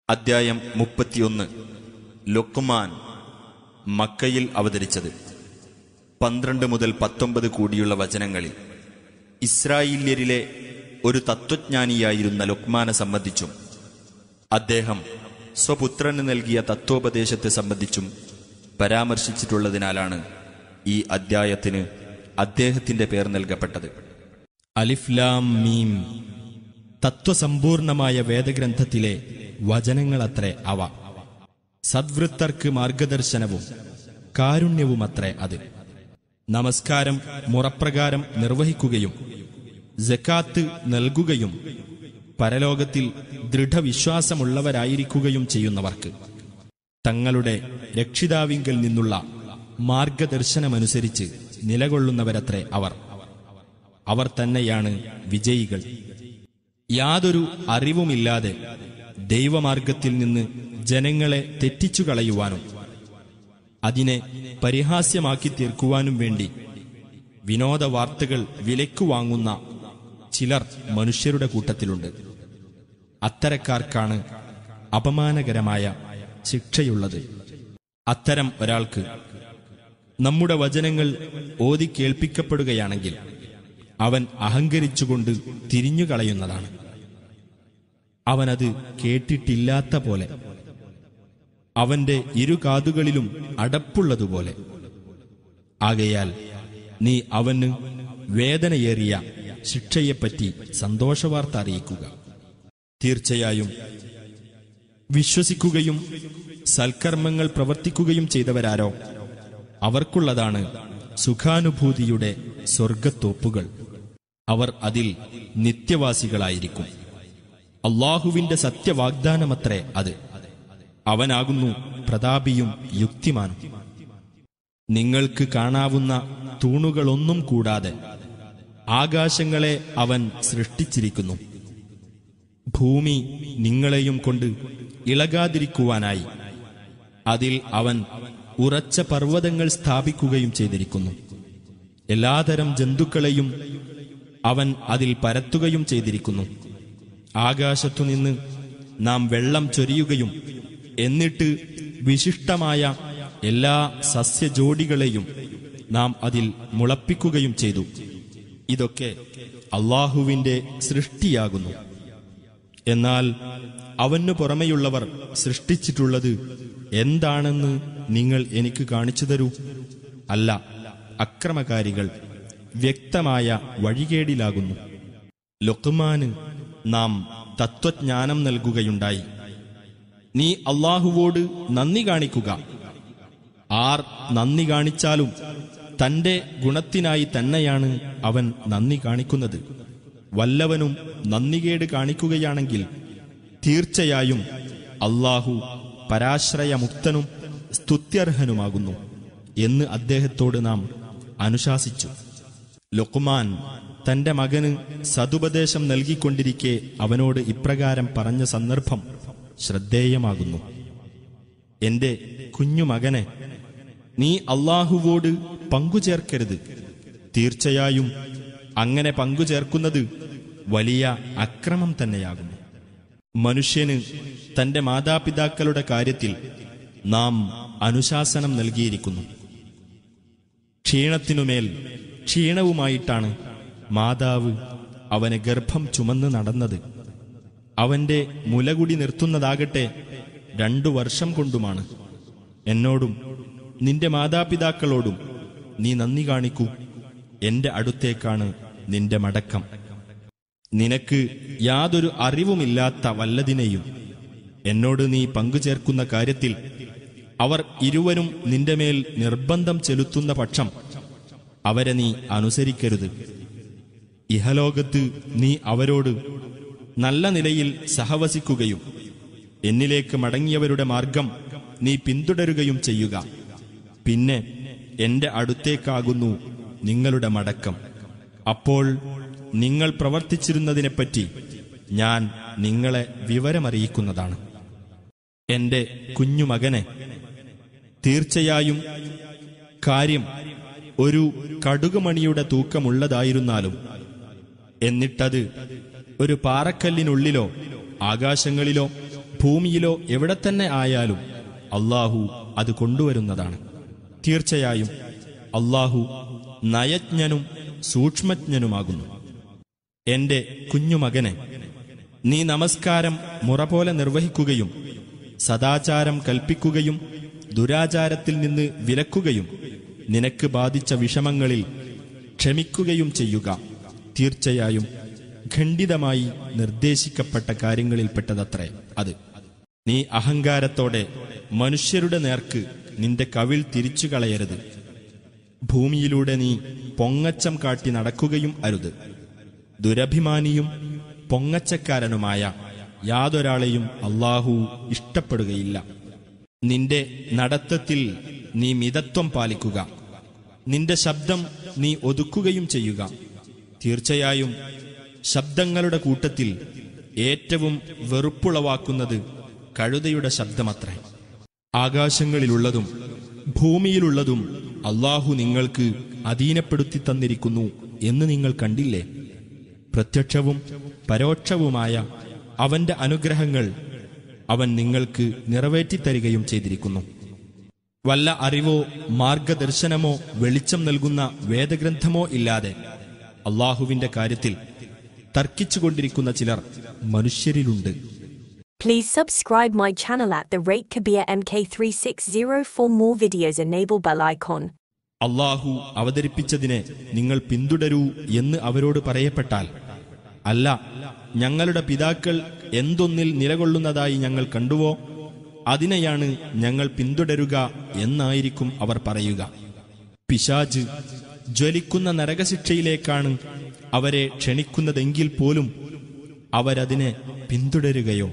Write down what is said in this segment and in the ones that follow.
അദ്ധ്യായം മുപ്പത്തിയൊന്ന് ലൊക്കുമാൻ മക്കയിൽ അവതരിച്ചത് പന്ത്രണ്ട് മുതൽ പത്തൊമ്പത് കൂടിയുള്ള വചനങ്ങളിൽ ഇസ്രായേല്യരിലെ ഒരു തത്വജ്ഞാനിയായിരുന്ന ലൊക്മാനെ സംബന്ധിച്ചും അദ്ദേഹം സ്വപുത്രന് നൽകിയ തത്വോപദേശത്തെ സംബന്ധിച്ചും പരാമർശിച്ചിട്ടുള്ളതിനാലാണ് ഈ അദ്ധ്യായത്തിന് അദ്ദേഹത്തിന്റെ പേർ നൽകപ്പെട്ടത് അലിഫ്ലാം മീം തത്വസമ്പൂർണമായ വേദഗ്രന്ഥത്തിലെ വചനങ്ങളത്രേ അവ സദ്വൃത്തർക്ക് മാർഗദർശനവും കാരുണ്യവുമത്രേ അത് നമസ്കാരം മുറപ്രകാരം നിർവഹിക്കുകയും ജക്കാത്ത് നൽകുകയും പരലോകത്തിൽ ദൃഢവിശ്വാസമുള്ളവരായിരിക്കുകയും ചെയ്യുന്നവർക്ക് തങ്ങളുടെ രക്ഷിതാവിങ്കൽ നിന്നുള്ള മാർഗദർശനമനുസരിച്ച് നിലകൊള്ളുന്നവരത്രേ അവർ അവർ തന്നെയാണ് വിജയികൾ യാതൊരു അറിവുമില്ലാതെ ദൈവമാർഗത്തിൽ നിന്ന് ജനങ്ങളെ തെറ്റിച്ചു കളയുവാനും അതിനെ പരിഹാസ്യമാക്കി തീർക്കുവാനും വേണ്ടി വിനോദ വാർത്തകൾ വിലയ്ക്കു വാങ്ങുന്ന ചിലർ മനുഷ്യരുടെ കൂട്ടത്തിലുണ്ട് അത്തരക്കാർക്കാണ് അപമാനകരമായ ശിക്ഷയുള്ളത് അത്തരം ഒരാൾക്ക് നമ്മുടെ വചനങ്ങൾ ഓതി കേൾപ്പിക്കപ്പെടുകയാണെങ്കിൽ അവൻ അഹങ്കരിച്ചുകൊണ്ട് തിരിഞ്ഞുകളയുന്നതാണ് അവനത് കേട്ടിട്ടില്ലാത്ത പോലെ അവന്റെ ഇരു കാതുകളിലും അടപ്പുള്ളതുപോലെ ആകയാൽ നീ അവന് വേദനയേറിയ ശിക്ഷയെപ്പറ്റി സന്തോഷവാർത്ത അറിയിക്കുക തീർച്ചയായും വിശ്വസിക്കുകയും സൽക്കർമ്മങ്ങൾ പ്രവർത്തിക്കുകയും ചെയ്തവരാരോ അവർക്കുള്ളതാണ് സുഖാനുഭൂതിയുടെ സ്വർഗത്തോപ്പുകൾ അവർ അതിൽ നിത്യവാസികളായിരിക്കും അള്ളാഹുവിന്റെ സത്യവാഗ്ദാനമത്രേ അത് അവനാകുന്നു പ്രതാപിയും യുക്തിമാനും നിങ്ങൾക്ക് കാണാവുന്ന തൂണുകളൊന്നും കൂടാതെ ആകാശങ്ങളെ അവൻ സൃഷ്ടിച്ചിരിക്കുന്നു ഭൂമി നിങ്ങളെയും കൊണ്ട് ഇളകാതിരിക്കുവാനായി അതിൽ അവൻ ഉറച്ച പർവ്വതങ്ങൾ സ്ഥാപിക്കുകയും ചെയ്തിരിക്കുന്നു എല്ലാതരം ജന്തുക്കളെയും അവൻ അതിൽ പരത്തുകയും ചെയ്തിരിക്കുന്നു ആകാശത്തുനിന്ന് നാം വെള്ളം ചൊരിയുകയും എന്നിട്ട് വിശിഷ്ടമായ എല്ലാ സസ്യജോഡികളെയും നാം അതിൽ മുളപ്പിക്കുകയും ചെയ്തു ഇതൊക്കെ അള്ളാഹുവിന്റെ സൃഷ്ടിയാകുന്നു എന്നാൽ അവനു പുറമെയുള്ളവർ സൃഷ്ടിച്ചിട്ടുള്ളത് എന്താണെന്ന് നിങ്ങൾ എനിക്ക് കാണിച്ചു തരൂ അല്ല അക്രമകാരികൾ വ്യക്തമായ വഴികേടിലാകുന്നു ലൊക്കുമാന് നാം തത്വജ്ഞാനം നൽകുകയുണ്ടായി നീ അള്ളാഹുവോട് നന്ദി കാണിക്കുക ആർ നന്ദി കാണിച്ചാലും തന്റെ ഗുണത്തിനായി തന്നെയാണ് അവൻ നന്ദി കാണിക്കുന്നത് വല്ലവനും നന്ദികേട് കാണിക്കുകയാണെങ്കിൽ തീർച്ചയായും അള്ളാഹു പരാശ്രയമുക്തനും സ്തുത്യർഹനുമാകുന്നു എന്ന് അദ്ദേഹത്തോട് നാം അനുശാസിച്ചു ലൊക്കുമാൻ തന്റെ മകന് സതുപദേശം നൽകിക്കൊണ്ടിരിക്കെ അവനോട് ഇപ്രകാരം പറഞ്ഞ സന്ദർഭം ശ്രദ്ധേയമാകുന്നു എന്റെ കുഞ്ഞുമകനെ നീ അള്ളാഹുവോട് പങ്കുചേർക്കരുത് തീർച്ചയായും അങ്ങനെ പങ്കുചേർക്കുന്നത് വലിയ അക്രമം തന്നെയാകുന്നു മനുഷ്യന് തന്റെ മാതാപിതാക്കളുടെ കാര്യത്തിൽ നാം അനുശാസനം നൽകിയിരിക്കുന്നു ക്ഷീണത്തിനുമേൽ ക്ഷീണവുമായിട്ടാണ് മാതാവ് അവനെ ഗർഭം ചുമന്ന് നടന്നത് അവന്റെ മുലകുടി നിർത്തുന്നതാകട്ടെ രണ്ടു വർഷം കൊണ്ടുമാണ് എന്നോടും നിന്റെ മാതാപിതാക്കളോടും നീ നന്ദി കാണിക്കൂ എന്റെ അടുത്തേക്കാണ് നിന്റെ മടക്കം നിനക്ക് യാതൊരു അറിവുമില്ലാത്ത വല്ലതിനെയും എന്നോട് നീ പങ്കുചേർക്കുന്ന കാര്യത്തിൽ അവർ ഇരുവരും നിന്റെ മേൽ നിർബന്ധം ചെലുത്തുന്ന പക്ഷം അവരെ നീ അനുസരിക്കരുത് ഇഹലോകത്ത് നീ അവരോട് നല്ല നിലയിൽ സഹവസിക്കുകയും എന്നിലേക്ക് മടങ്ങിയവരുടെ മാർഗം നീ പിന്തുടരുകയും ചെയ്യുക പിന്നെ എന്റെ അടുത്തേക്കാകുന്നു നിങ്ങളുടെ മടക്കം അപ്പോൾ നിങ്ങൾ പ്രവർത്തിച്ചിരുന്നതിനെപ്പറ്റി ഞാൻ നിങ്ങളെ വിവരമറിയിക്കുന്നതാണ് എന്റെ കുഞ്ഞുമകനെ തീർച്ചയായും കാര്യം ഒരു കടുകുമണിയുടെ തൂക്കമുള്ളതായിരുന്നാലും എന്നിട്ടത് ഒരു പാറക്കല്ലിനുള്ളിലോ ആകാശങ്ങളിലോ ഭൂമിയിലോ എവിടെ തന്നെ ആയാലും അള്ളാഹു അത് കൊണ്ടുവരുന്നതാണ് തീർച്ചയായും അള്ളാഹു നയജ്ഞനും സൂക്ഷ്മജ്ഞനുമാകുന്നു എന്റെ കുഞ്ഞുമകനെ നീ നമസ്കാരം മുറ പോലെ നിർവഹിക്കുകയും സദാചാരം കൽപ്പിക്കുകയും ദുരാചാരത്തിൽ നിന്ന് വിലക്കുകയും നിനക്ക് ബാധിച്ച വിഷമങ്ങളിൽ ക്ഷമിക്കുകയും ചെയ്യുക തീർച്ചയായും ഖണ്ഡിതമായി നിർദ്ദേശിക്കപ്പെട്ട കാര്യങ്ങളിൽപ്പെട്ടതത്രേ അത് നീ അഹങ്കാരത്തോടെ മനുഷ്യരുടെ നേർക്ക് നിന്റെ കവിൾ തിരിച്ചു കളയരുത് ഭൂമിയിലൂടെ നീ പൊങ്ങച്ചം കാട്ടി നടക്കുകയും അരുത് ദുരഭിമാനിയും പൊങ്ങച്ചക്കാരനുമായ യാതൊരാളെയും അള്ളാഹു ഇഷ്ടപ്പെടുകയില്ല നിന്റെ നടത്തത്തിൽ നീ മിതത്വം പാലിക്കുക നിന്റെ ശബ്ദം നീ ഒതുക്കുകയും ചെയ്യുക തീർച്ചയായും ശബ്ദങ്ങളുടെ കൂട്ടത്തിൽ ഏറ്റവും വെറുപ്പുളവാക്കുന്നത് കഴുതയുടെ ശബ്ദമത്രേ ആകാശങ്ങളിലുള്ളതും ഭൂമിയിലുള്ളതും അള്ളാഹു നിങ്ങൾക്ക് അധീനപ്പെടുത്തി തന്നിരിക്കുന്നു എന്ന് നിങ്ങൾ കണ്ടില്ലേ പ്രത്യക്ഷവും പരോക്ഷവുമായ അവന്റെ അനുഗ്രഹങ്ങൾ അവൻ നിങ്ങൾക്ക് നിറവേറ്റിത്തരികയും ചെയ്തിരിക്കുന്നു വല്ല അറിവോ മാർഗദർശനമോ വെളിച്ചം നൽകുന്ന വേദഗ്രന്ഥമോ ഇല്ലാതെ അള്ളാഹുവിന്റെ കാര്യത്തിൽ തർക്കിച്ചുകൊണ്ടിരിക്കുന്ന ചിലർ മനുഷ്യരിലുണ്ട് Please subscribe my channel at the rate Kabir MK360 for more videos. Enable bell icon. അള്ളാഹു അവതരിപ്പിച്ചതിനെ നിങ്ങൾ പിന്തുടരൂ എന്ന് അവരോട് പറയപ്പെട്ടാൽ അല്ല ഞങ്ങളുടെ പിതാക്കൾ എന്തൊന്നിൽ നിലകൊള്ളുന്നതായി ഞങ്ങൾ കണ്ടുവോ അതിനെയാണ് ഞങ്ങൾ പിന്തുടരുക എന്നായിരിക്കും അവർ പറയുക പിശാജ് ജ്വലിക്കുന്ന നരകശിക്ഷയിലേക്കാണ് അവരെ ക്ഷണിക്കുന്നതെങ്കിൽ പോലും അവരതിനെ പിന്തുടരുകയോ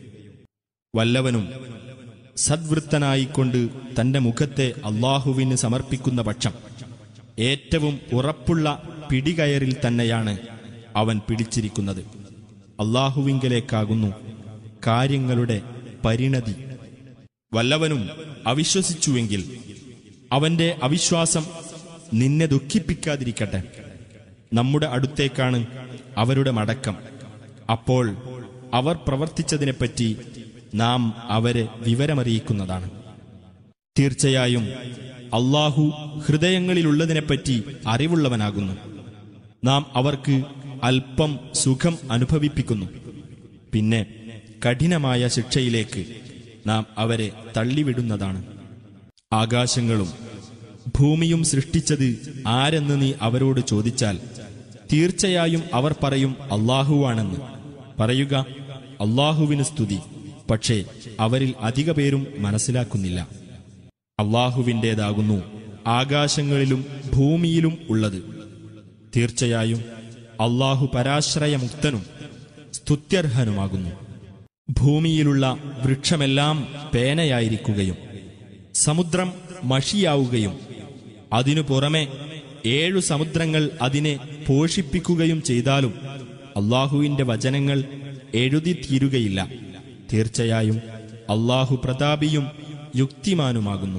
വല്ലവനും സദ്വൃത്തനായിക്കൊണ്ട് തന്റെ മുഖത്തെ അള്ളാഹുവിന് സമർപ്പിക്കുന്ന പക്ഷം ഏറ്റവും ഉറപ്പുള്ള പിടികയറിൽ തന്നെയാണ് അവൻ പിടിച്ചിരിക്കുന്നത് അള്ളാഹുവിങ്കലേക്കാകുന്നു കാര്യങ്ങളുടെ പരിണതി വല്ലവനും അവിശ്വസിച്ചുവെങ്കിൽ അവന്റെ അവിശ്വാസം നിന്നെ ദുഃഖിപ്പിക്കാതിരിക്കട്ടെ നമ്മുടെ അടുത്തേക്കാണ് അവരുടെ മടക്കം അപ്പോൾ അവർ പ്രവർത്തിച്ചതിനെപ്പറ്റി നാം അവരെ വിവരമറിയിക്കുന്നതാണ് തീർച്ചയായും അള്ളാഹു ഹൃദയങ്ങളിലുള്ളതിനെപ്പറ്റി അറിവുള്ളവനാകുന്നു നാം അവർക്ക് അല്പം സുഖം അനുഭവിപ്പിക്കുന്നു പിന്നെ കഠിനമായ ശിക്ഷയിലേക്ക് നാം അവരെ തള്ളിവിടുന്നതാണ് ആകാശങ്ങളും ഭൂമിയും സൃഷ്ടിച്ചത് ആരെന്ന് നീ അവരോട് ചോദിച്ചാൽ തീർച്ചയായും അവർ പറയും അള്ളാഹുവാണെന്ന് പറയുക അള്ളാഹുവിന് സ്തുതി പക്ഷേ അവരിൽ അധിക പേരും മനസ്സിലാക്കുന്നില്ല അള്ളാഹുവിൻ്റേതാകുന്നു ആകാശങ്ങളിലും ഭൂമിയിലും ഉള്ളത് തീർച്ചയായും അള്ളാഹു പരാശ്രയമുക്തനും സ്തുത്യർഹനുമാകുന്നു ഭൂമിയിലുള്ള വൃക്ഷമെല്ലാം പേനയായിരിക്കുകയും സമുദ്രം മഷിയാവുകയും അതിനു പുറമെ ഏഴു സമുദ്രങ്ങൾ അതിനെ പോഷിപ്പിക്കുകയും ചെയ്താലും അള്ളാഹുവിന്റെ വചനങ്ങൾ എഴുതി തീരുകയില്ല തീർച്ചയായും അള്ളാഹു പ്രതാപിയും യുക്തിമാനുമാകുന്നു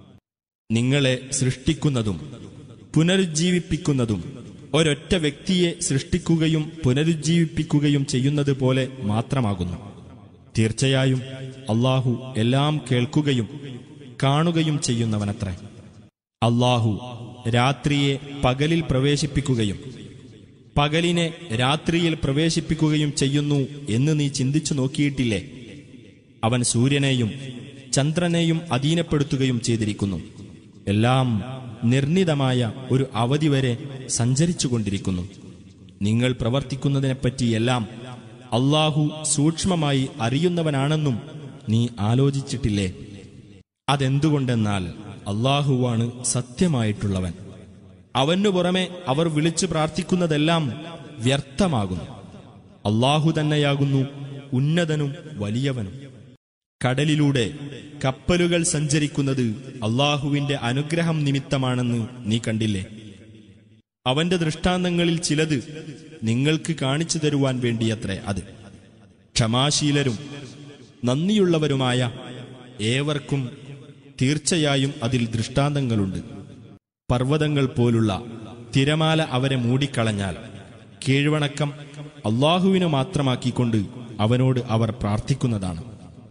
നിങ്ങളെ സൃഷ്ടിക്കുന്നതും പുനരുജ്ജീവിപ്പിക്കുന്നതും ഒരൊറ്റ വ്യക്തിയെ സൃഷ്ടിക്കുകയും പുനരുജ്ജീവിപ്പിക്കുകയും ചെയ്യുന്നത് പോലെ മാത്രമാകുന്നു തീർച്ചയായും അള്ളാഹു എല്ലാം കേൾക്കുകയും കാണുകയും ചെയ്യുന്നവനത്രേ അള്ളാഹു രാത്രിയെ പകലിൽ പ്രവേശിപ്പിക്കുകയും പകലിനെ രാത്രിയിൽ പ്രവേശിപ്പിക്കുകയും ചെയ്യുന്നു എന്ന് നീ ചിന്തിച്ചു നോക്കിയിട്ടില്ലേ അവൻ സൂര്യനെയും ചന്ദ്രനെയും അധീനപ്പെടുത്തുകയും ചെയ്തിരിക്കുന്നു എല്ലാം നിർണിതമായ ഒരു അവധി വരെ സഞ്ചരിച്ചുകൊണ്ടിരിക്കുന്നു നിങ്ങൾ പ്രവർത്തിക്കുന്നതിനെപ്പറ്റിയെല്ലാം അള്ളാഹു സൂക്ഷ്മമായി അറിയുന്നവനാണെന്നും നീ ആലോചിച്ചിട്ടില്ലേ അതെന്തുകൊണ്ടെന്നാൽ അള്ളാഹുവാണ് സത്യമായിട്ടുള്ളവൻ അവനു പുറമെ അവർ വിളിച്ചു പ്രാർത്ഥിക്കുന്നതെല്ലാം വ്യർത്ഥമാകുന്നു അള്ളാഹു തന്നെയാകുന്നു ഉന്നതനും വലിയവനും കടലിലൂടെ കപ്പലുകൾ സഞ്ചരിക്കുന്നത് അള്ളാഹുവിന്റെ അനുഗ്രഹം നിമിത്തമാണെന്ന് നീ കണ്ടില്ലേ അവന്റെ ദൃഷ്ടാന്തങ്ങളിൽ ചിലത് നിങ്ങൾക്ക് കാണിച്ചു തരുവാൻ വേണ്ടിയത്രേ അത് ക്ഷമാശീലരും നന്ദിയുള്ളവരുമായ ഏവർക്കും തീർച്ചയായും അതിൽ ദൃഷ്ടാന്തങ്ങളുണ്ട് പർവ്വതങ്ങൾ പോലുള്ള തിരമാല അവരെ മൂടിക്കളഞ്ഞാൽ കീഴ്വണക്കം അള്ളാഹുവിനു മാത്രമാക്കിക്കൊണ്ട് അവനോട് അവർ പ്രാർത്ഥിക്കുന്നതാണ്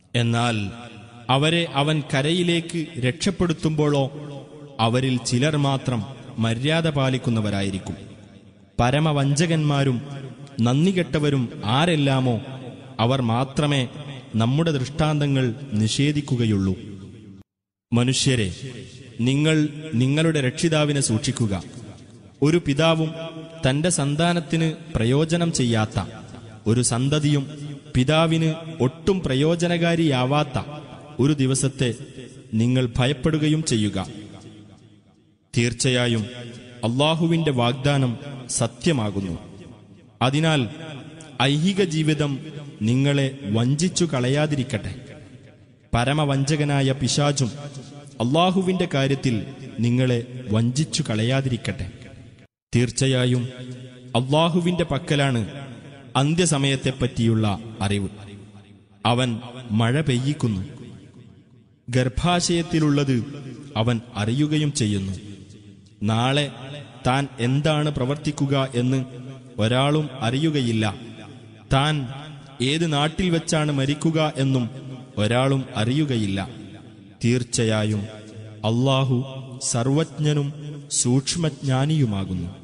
എന്നാൽ അവരെ അവൻ കരയിലേക്ക് രക്ഷപ്പെടുത്തുമ്പോഴോ അവരിൽ ചിലർ മാത്രം മര്യാദ പാലിക്കുന്നവരായിരിക്കും പരമവഞ്ചകന്മാരും നന്ദികെട്ടവരും ആരെല്ലാമോ അവർ മാത്രമേ നമ്മുടെ ദൃഷ്ടാന്തങ്ങൾ നിഷേധിക്കുകയുള്ളൂ മനുഷ്യരെ നിങ്ങൾ നിങ്ങളുടെ രക്ഷിതാവിനെ സൂക്ഷിക്കുക ഒരു പിതാവും തന്റെ സന്താനത്തിന് പ്രയോജനം ചെയ്യാത്ത ഒരു സന്തതിയും പിതാവിന് ഒട്ടും പ്രയോജനകാരിയാവാത്ത ഒരു ദിവസത്തെ നിങ്ങൾ ഭയപ്പെടുകയും ചെയ്യുക തീർച്ചയായും അള്ളാഹുവിന്റെ വാഗ്ദാനം സത്യമാകുന്നു അതിനാൽ ഐഹിക ജീവിതം നിങ്ങളെ വഞ്ചിച്ചു കളയാതിരിക്കട്ടെ പരമവഞ്ചകനായ പിശാചും അള്ളാഹുവിന്റെ കാര്യത്തിൽ നിങ്ങളെ വഞ്ചിച്ചു കളയാതിരിക്കട്ടെ തീർച്ചയായും അള്ളാഹുവിന്റെ പക്കലാണ് അന്ത്യസമയത്തെപ്പറ്റിയുള്ള അറിവ് അവൻ മഴ പെയ്യിക്കുന്നു ഗർഭാശയത്തിലുള്ളത് അവൻ അറിയുകയും ചെയ്യുന്നു നാളെ താൻ എന്താണ് പ്രവർത്തിക്കുക എന്ന് ഒരാളും അറിയുകയില്ല താൻ ഏത് നാട്ടിൽ വെച്ചാണ് മരിക്കുക എന്നും ഒരാളും അറിയുകയില്ല തീർച്ചയായും അള്ളാഹു സർവജ്ഞനും സൂക്ഷ്മജ്ഞാനിയുമാകുന്നു